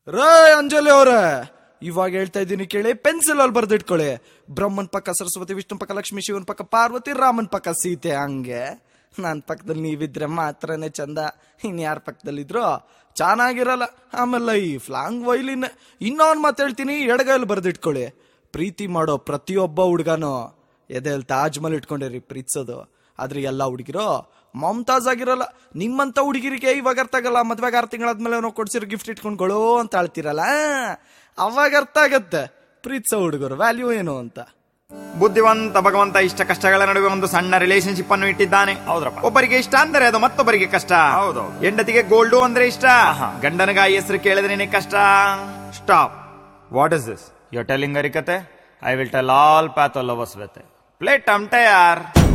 ರೇ ಅಂಜಲಿ ಅವ್ರೆ ಇವಾಗ ಹೇಳ್ತಾ ಇದ್ದೀನಿ ಕೇಳಿ ಪೆನ್ಸಿಲ್ ಅಲ್ಲಿ ಬರ್ದಿಟ್ಕೊಳ್ಳಿ ಬ್ರಹ್ಮನ್ ಪಕ್ಕ ಸರಸ್ವತಿ ವಿಷ್ಣು ಪಕ್ಕ ಲಕ್ಷ್ಮಿ ಶಿವನ್ ಪಕ್ಕ ಪಾರ್ವತಿ ರಾಮನ್ ಪಕ್ಕ ಸೀತೆ ಹಂಗೆ ನನ್ನ ಪಕ್ಕದಲ್ಲಿ ನೀವಿದ್ರೆ ಮಾತ್ರನೇ ಚಂದ ಇನ್ ಯಾರ ಪಕ್ಕದಲ್ಲಿದ್ರು ಚೆನ್ನಾಗಿರಲ್ಲ ಆಮೇಲೆ ಈ ಫ್ಲಾಂಗ್ ವೈಲಿನ್ ಇನ್ನೊಂದು ಮಾತು ಹೇಳ್ತೀನಿ ಎಡಗೈಲಿ ಬರ್ದಿಟ್ಕೊಳ್ಳಿ ಪ್ರೀತಿ ಮಾಡೋ ಪ್ರತಿಯೊಬ್ಬ ಹುಡುಗನು ಎದೆಯಲ್ಲಿ ತಾಜ್ ಮಹಲ್ ಇಟ್ಕೊಂಡಿರಿ ಪ್ರೀತಿಸೋದು ಆದ್ರೆ ಎಲ್ಲ ಹುಡುಗಿರು ಮಮತಾಜ್ ಆಗಿರಲ್ಲ ನಿಮ್ಮಂತ ಹುಡುಗಿರಿಗೆ ಇವಾಗ ಅರ್ಥ ಆಗಲ್ಲ ಮದ್ವೆಗೆ ಆರು ತಿಂಗಳಾದ್ಮೇಲೆ ನಾವು ಕೊಡ್ಸಿರೋ ಗಿಫ್ಟ್ ಇಟ್ಕೊಂಡ್ಕೊಳ್ಳೋ ಅಂತ ಆಳ್ತಿರಲ್ಲ ಅವಾಗ ಅರ್ಥ ಆಗತ್ತೆ ಪ್ರೀತಿಸೋ ಹುಡುಗರು ವ್ಯಾಲ್ಯೂ ಏನು ಅಂತ ಬುದ್ಧಿವಂತ ಭಗವಂತ ಇಷ್ಟ ಕಷ್ಟಗಳ ನಡುವೆ ಒಂದು ಸಣ್ಣ ರಿಲೇಶನ್ಶಿಪ್ ಅನ್ನು ಇಟ್ಟಿದ್ದಾನೆ ಹೌದ್ರಪ್ಪ. ಒಬ್ಬರಿಗೆ ಇಷ್ಟ ಅಂದ್ರೆ ಅದು ಮತ್ತೊಬ್ಬರಿಗೆ ಕಷ್ಟ ಹೌದು. ಹೆಂಡತಿಗೆ ಗೋಲ್ಡು ಅಂದ್ರೆ ಇಷ್ಟ ಗಂಡನಗಾಯಿ ಹೆಸರು ಕೇಳಿದ್ರೇನೆ ಕಷ್ಟ stop what is this you telling ಅರಿಕತೆ ಐ ವಿಲ್ ಟೆಲ್ ಆಲ್ ಪ್ಯಾಥೋ ಲವರ್ಸ್ ವಿತ್ ಪ್ಲೇ ಟಮ್ಟೆ ಯಾರ್